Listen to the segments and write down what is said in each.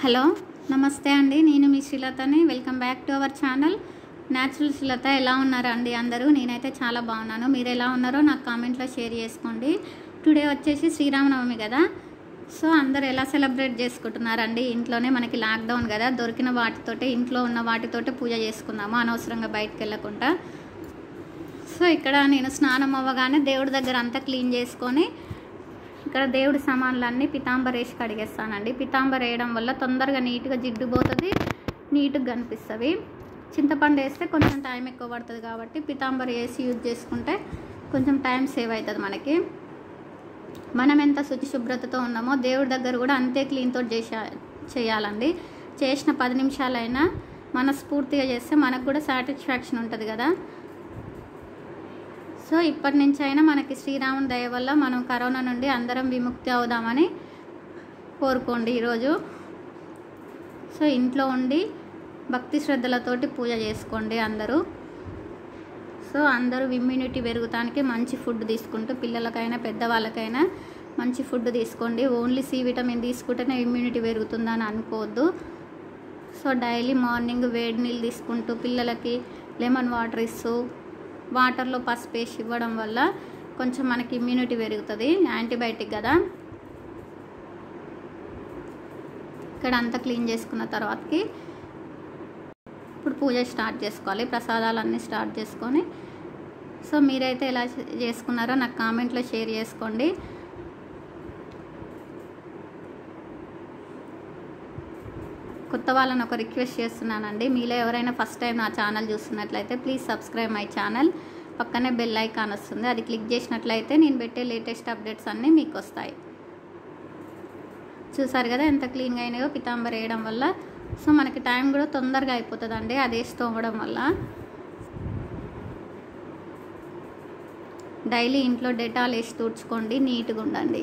hello నమస్తే అండి నేను మీ శ్రీలతని welcome back to our channel natural Srilatha ఎలా ఉన్నారా అండి అందరూ నేనైతే చాలా బాగున్నాను మీరు ఎలా ఉన్నారో నాకు కామెంట్లో షేర్ చేసుకోండి టుడే వచ్చేసి శ్రీరామనవమి కదా సో అందరు ఎలా సెలబ్రేట్ చేసుకుంటున్నారండి ఇంట్లోనే మనకి లాక్డౌన్ కదా దొరికిన వాటితోటే ఇంట్లో ఉన్న వాటితోటే పూజ చేసుకుందాము అనవసరంగా బయటకు వెళ్ళకుండా సో ఇక్కడ నేను స్నానం అవ్వగానే దేవుడి దగ్గర అంతా క్లీన్ చేసుకొని ఇక్కడ దేవుడి సామాన్లన్నీ పితాంబర్ వేసి కడిగేస్తానండి పితాంబర్ వేయడం వల్ల తొందరగా నీట్గా జిడ్డు పోతుంది నీట్గా కనిపిస్తుంది చింతపండు వేస్తే కొంచెం టైం ఎక్కువ పడుతుంది కాబట్టి పితాంబర్ వేసి యూజ్ చేసుకుంటే కొంచెం టైం సేవ్ అవుతుంది మనకి మనం ఎంత శుచి శుభ్రతతో ఉన్నామో దేవుడి దగ్గర కూడా అంతే క్లీన్తో చేసా చేయాలండి చేసిన పది నిమిషాలైనా మనస్ఫూర్తిగా చేస్తే మనకు కూడా సాటిస్ఫాక్షన్ ఉంటుంది కదా సో ఇప్పటి నుంచి అయినా మనకి శ్రీరాముని దయ వల్ల మనం కరోనా నుండి అందరం విముక్తి అవుదామని కోరుకోండి ఈరోజు సో ఇంట్లో ఉండి భక్తి శ్రద్ధలతోటి పూజ చేసుకోండి అందరూ సో అందరూ ఇమ్యూనిటీ పెరుగుతానికి మంచి ఫుడ్ తీసుకుంటూ పిల్లలకైనా పెద్దవాళ్ళకైనా మంచి ఫుడ్ తీసుకోండి ఓన్లీ సి విటమిన్ తీసుకుంటేనే ఇమ్యూనిటీ పెరుగుతుందని అనుకోవద్దు సో డైలీ మార్నింగ్ వేడి నీళ్ళు తీసుకుంటూ పిల్లలకి లెమన్ వాటర్ ఇస్తూ వాటర్లో పసుపు వేసి ఇవ్వడం వల్ల కొంచెం మనకి ఇమ్యూనిటీ పెరుగుతుంది యాంటీబయాటిక్ కదా ఇక్కడ అంతా క్లీన్ చేసుకున్న తర్వాతకి ఇప్పుడు పూజ స్టార్ట్ చేసుకోవాలి ప్రసాదాలన్నీ స్టార్ట్ చేసుకొని సో మీరైతే ఎలా చేసుకున్నారో నాకు కామెంట్లో షేర్ చేసుకోండి కొత్త వాళ్ళని ఒక రిక్వెస్ట్ చేస్తున్నానండి మీలో ఎవరైనా ఫస్ట్ టైం నా ఛానల్ చూస్తున్నట్లయితే ప్లీజ్ సబ్స్క్రైబ్ మై ఛానల్ పక్కనే బెల్ ఐకాన్ వస్తుంది అది క్లిక్ చేసినట్లయితే నేను పెట్టే లేటెస్ట్ అప్డేట్స్ అన్నీ మీకు వస్తాయి చూసారు కదా ఎంత క్లీన్గా అయినాయో పితాంబర్ వేయడం వల్ల సో మనకి టైం కూడా తొందరగా అయిపోతుందండి అది వేసి తోమడం వల్ల డైలీ ఇంట్లో డెటాల్ వేసి తుడుచుకోండి నీట్గా ఉండండి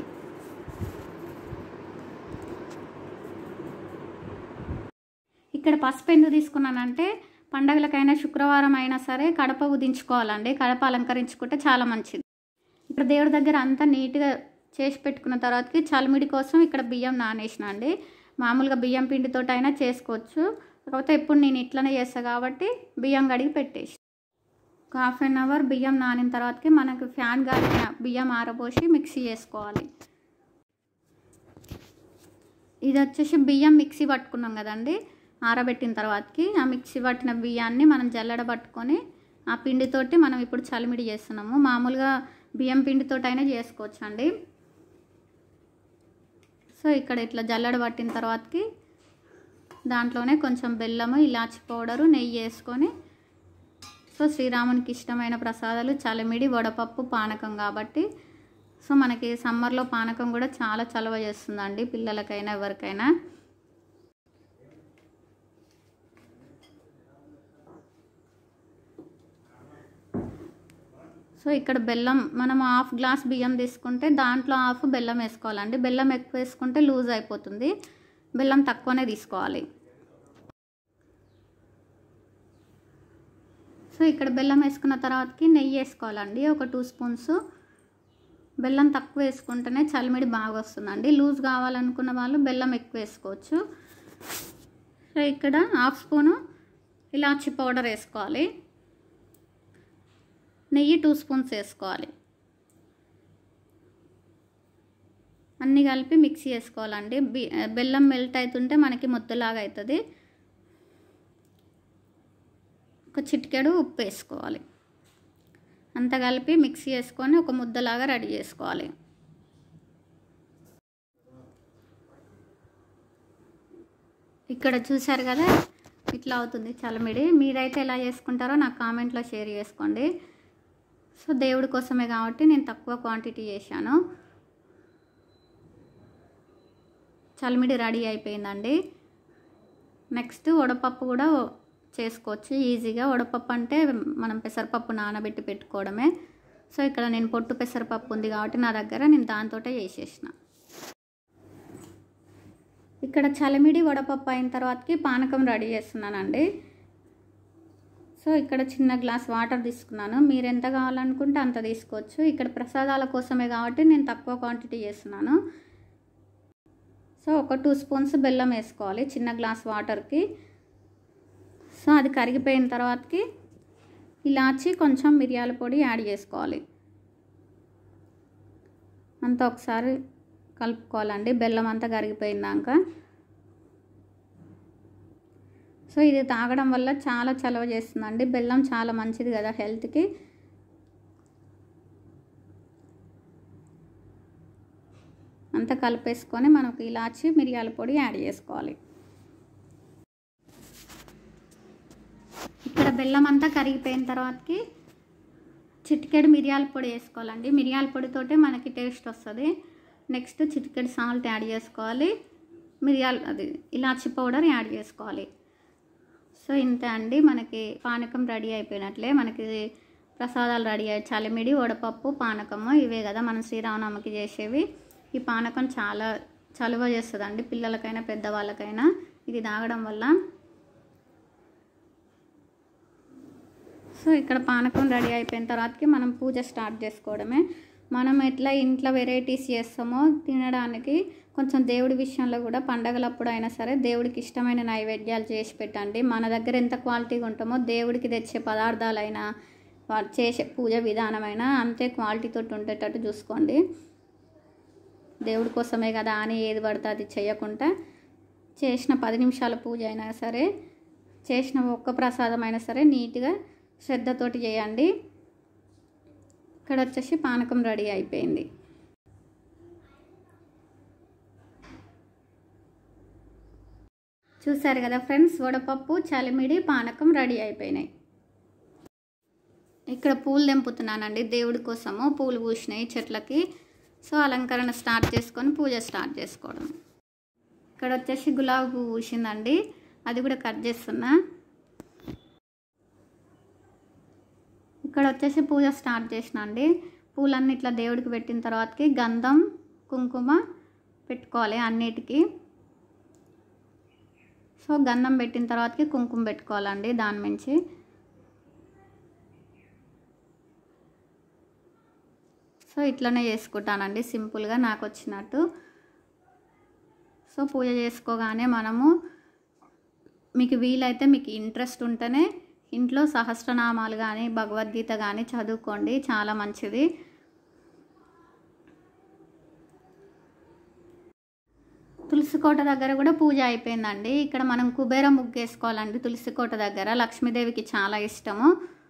ఇక్కడ పసుపు ఎందుకు తీసుకున్నానంటే పండగలకైనా శుక్రవారం అయినా సరే కడప ఉదించుకోవాలండి కడప అలంకరించుకుంటే చాలా మంచిది ఇక్కడ దేవుడి దగ్గర అంతా నీట్గా చేసి పెట్టుకున్న తర్వాతకి చలిమిడి కోసం ఇక్కడ బియ్యం నానేసిన అండి మామూలుగా బియ్యం పిండితో అయినా చేసుకోవచ్చు కాకపోతే ఎప్పుడు నేను ఇట్లనే చేస్తాను కాబట్టి బియ్యం కడిగి పెట్టేసి ఒక హాఫ్ అన్ అవర్ బియ్యం నానిన తర్వాతకి మనకు ఫ్యాన్ గాలిన బియ్యం ఆరబోసి మిక్సీ చేసుకోవాలి ఇది వచ్చేసి బియ్యం మిక్సీ పట్టుకున్నాం కదండి ఆరబెట్టిన తర్వాతకి ఆ మిక్సీ పట్టిన బియ్యాన్ని మనం జల్లెడ పట్టుకొని ఆ పిండితోటి మనం ఇప్పుడు చలిమిడి చేస్తున్నాము మామూలుగా బియ్యం పిండితోటి అయినా చేసుకోవచ్చు అండి సో ఇక్కడ ఇట్లా జల్లెడ పట్టిన తర్వాతకి దాంట్లోనే కొంచెం బెల్లము ఇలాచి పౌడరు నెయ్యి వేసుకొని సో శ్రీరామునికి ఇష్టమైన ప్రసాదాలు చలిమిడి వడపప్పు పానకం కాబట్టి సో మనకి సమ్మర్లో పానకం కూడా చాలా చలవ చేస్తుందండి పిల్లలకైనా ఎవరికైనా సో ఇక్కడ బెల్లం మనం హాఫ్ గ్లాస్ బియ్యం తీసుకుంటే దాంట్లో హాఫ్ బెల్లం వేసుకోవాలండి బెల్లం ఎక్కువ వేసుకుంటే లూజ్ అయిపోతుంది బెల్లం తక్కువనే తీసుకోవాలి సో ఇక్కడ బెల్లం వేసుకున్న తర్వాతకి నెయ్యి వేసుకోవాలండి ఒక టూ స్పూన్స్ బెల్లం తక్కువ వేసుకుంటేనే చలిమిడి బాగా వస్తుందండి లూజ్ కావాలనుకున్న వాళ్ళు బెల్లం ఎక్కువ వేసుకోవచ్చు సో ఇక్కడ హాఫ్ స్పూను ఇలాచి పౌడర్ వేసుకోవాలి నెయ్యి టూ స్పూన్స్ వేసుకోవాలి అన్నీ కలిపి మిక్సీ వేసుకోవాలండి బెల్లం మెల్ట్ అవుతుంటే మనకి ముద్దలాగా అవుతుంది ఒక చిటికెడు ఉప్పు వేసుకోవాలి అంత కలిపి మిక్సీ వేసుకొని ఒక ముద్దలాగా రెడీ చేసుకోవాలి ఇక్కడ చూసారు కదా ఇట్లా అవుతుంది చలమిడి మీరైతే ఎలా చేసుకుంటారో నాకు కామెంట్లో షేర్ చేసుకోండి సో దేవుడి కోసమే కాబట్టి నేను తక్కువ క్వాంటిటీ చేశాను చలిమిడి రెడీ అయిపోయిందండి నెక్స్ట్ వడపప్పు కూడా చేసుకోవచ్చు ఈజీగా వడపప్పు అంటే మనం పెసరపప్పు నానబెట్టి పెట్టుకోవడమే సో ఇక్కడ నేను పొట్టు పెసరపప్పు ఉంది కాబట్టి నా దగ్గర నేను దాంతో చేసేసిన ఇక్కడ చలిమిడి వడపప్పు అయిన తర్వాతకి పానకం రెడీ చేస్తున్నానండి సో ఇక్కడ చిన్న గ్లాస్ వాటర్ తీసుకున్నాను మీరు ఎంత కావాలనుకుంటే అంత తీసుకోవచ్చు ఇక్కడ ప్రసాదాల కోసమే కాబట్టి నేను తక్కువ క్వాంటిటీ చేస్తున్నాను సో ఒక టూ స్పూన్స్ బెల్లం వేసుకోవాలి చిన్న గ్లాస్ వాటర్కి సో అది కరిగిపోయిన తర్వాతకి ఇలాచి కొంచెం మిరియాల పొడి యాడ్ చేసుకోవాలి అంతా ఒకసారి కలుపుకోవాలండి బెల్లం అంతా కరిగిపోయిందాక సో ఇది తాగడం వల్ల చాలా చలవ చేస్తుందండి బెల్లం చాలా మంచిది కదా హెల్త్కి అంతా కలిపేసుకొని మనకు ఇలాచి మిరియాల పొడి యాడ్ చేసుకోవాలి ఇక్కడ బెల్లం అంతా కరిగిపోయిన తర్వాతకి చిటికెడు మిరియాల పొడి వేసుకోవాలండి మిరియాల పొడితోటే మనకి టేస్ట్ వస్తుంది నెక్స్ట్ చిటికెడు సాల్ట్ యాడ్ చేసుకోవాలి మిరియాల అది ఇలాచి పౌడర్ యాడ్ చేసుకోవాలి సో ఇంతే అండి మనకి పానకం రెడీ అయిపోయినట్లే మనకి ప్రసాదాలు రెడీ అయ్యాయి చలిమిడి వడపప్పు పానకము ఇవే కదా మనం శ్రీరామనవమికి చేసేవి ఈ పానకం చాలా చలువ చేస్తుందండి పిల్లలకైనా పెద్దవాళ్ళకైనా ఇది తాగడం వల్ల సో ఇక్కడ పానకం రెడీ అయిపోయిన తర్వాతకి మనం పూజ స్టార్ట్ చేసుకోవడమే మనం ఎట్లా ఇంట్లో వెరైటీస్ చేస్తామో తినడానికి కొంచెం దేవుడి విషయంలో కూడా పండగలప్పుడు అయినా సరే దేవుడికి ఇష్టమైన నైవేద్యాలు చేసి పెట్టండి మన దగ్గర ఎంత క్వాలిటీగా ఉంటామో దేవుడికి తెచ్చే పదార్థాలైనా వా- చేసే పూజ విధానమైనా అంతే క్వాలిటీతో ఉండేటట్టు చూసుకోండి దేవుడి కోసమే కదా అని ఏది పడితే అది చేయకుండా చేసిన పది నిమిషాల పూజ అయినా సరే చేసిన ఒక్క ప్రసాదం అయినా సరే నీట్గా శ్రద్ధతోటి చేయండి ఇక్కడ వచ్చేసి పానకం రెడీ అయిపోయింది చూసారు కదా ఫ్రెండ్స్ వడపప్పు చలిమిడి పానకం రెడీ అయిపోయినాయి ఇక్కడ పూలు తెంపుతున్నానండి దేవుడి కోసము పూలు పూసినాయి చెట్లకి సో అలంకరణ స్టార్ట్ చేసుకొని పూజ స్టార్ట్ చేసుకోవడం ఇక్కడ వచ్చేసి గులాబీ పువ్వు పూసిందండి అది కూడా కట్ చేస్తున్నా ఇక్కడ వచ్చేసి పూజ స్టార్ట్ చేసిన అండి పూలన్నీ ఇట్లా దేవుడికి పెట్టిన తర్వాతకి గంధం కుంకుమ పెట్టుకోవాలి అన్నిటికీ సో గంధం పెట్టిన తర్వాతకి కుంకుమ పెట్టుకోవాలండి దాని నుంచి సో ఇట్లనే చేసుకుంటానండి సింపుల్గా నాకు వచ్చినట్టు సో పూజ చేసుకోగానే మనము మీకు వీలైతే మీకు ఇంట్రెస్ట్ ఉంటేనే ఇంట్లో సహస్రనామాలు కానీ భగవద్గీత కానీ చదువుకోండి చాలా మంచిది తులసికోట దగ్గర కూడా పూజ అయిపోయిందండి ఇక్కడ మనం కుబేర ముగ్గు వేసుకోవాలండి తులసికోట దగ్గర లక్ష్మీదేవికి చాలా ఇష్టము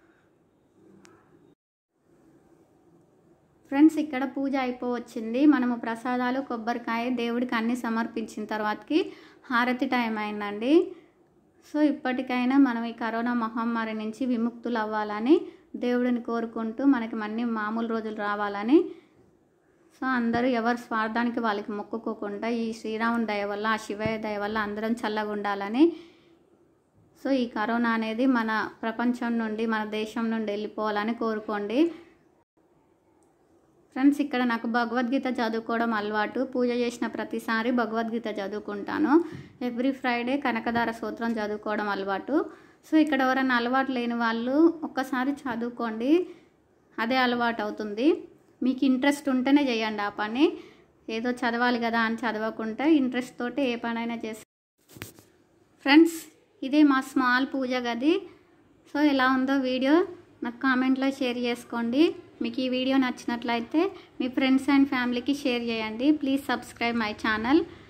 ఫ్రెండ్స్ ఇక్కడ పూజ అయిపోవచ్చింది మనము ప్రసాదాలు కొబ్బరికాయ దేవుడికి అన్ని సమర్పించిన తర్వాతకి హారతి టైం అయిందండి సో ఇప్పటికైనా మనం ఈ కరోనా మహమ్మారి నుంచి విముక్తులు అవ్వాలని దేవుడిని కోరుకుంటూ మనకి అన్ని మామూలు రోజులు రావాలని సో అందరూ ఎవరి స్వార్థానికి వాళ్ళకి మొక్కుకోకుండా ఈ శ్రీరాముని దయ వల్ల ఆ శివయ్య దయ వల్ల అందరం చల్లగా ఉండాలని సో ఈ కరోనా అనేది మన ప్రపంచం నుండి మన దేశం నుండి వెళ్ళిపోవాలని కోరుకోండి ఫ్రెండ్స్ ఇక్కడ నాకు భగవద్గీత చదువుకోవడం అలవాటు పూజ చేసిన ప్రతిసారి భగవద్గీత చదువుకుంటాను ఎవ్రీ ఫ్రైడే కనకదార సూత్రం చదువుకోవడం అలవాటు సో ఇక్కడ ఎవరైనా అలవాటు లేని వాళ్ళు ఒక్కసారి చదువుకోండి అదే అలవాటు అవుతుంది మీకు ఇంట్రెస్ట్ ఉంటేనే చేయండి ఆ పని ఏదో చదవాలి కదా అని చదవకుండా ఇంట్రెస్ట్ తోటి ఏ పనైనా చేసి ఫ్రెండ్స్ ఇదే మా స్మాల్ పూజ గది సో ఎలా ఉందో వీడియో నాకు కామెంట్లో షేర్ చేసుకోండి మీకు ఈ వీడియో నచ్చినట్లయితే మీ ఫ్రెండ్స్ అండ్ ఫ్యామిలీకి షేర్ చేయండి ప్లీజ్ సబ్స్క్రైబ్ మై ఛానల్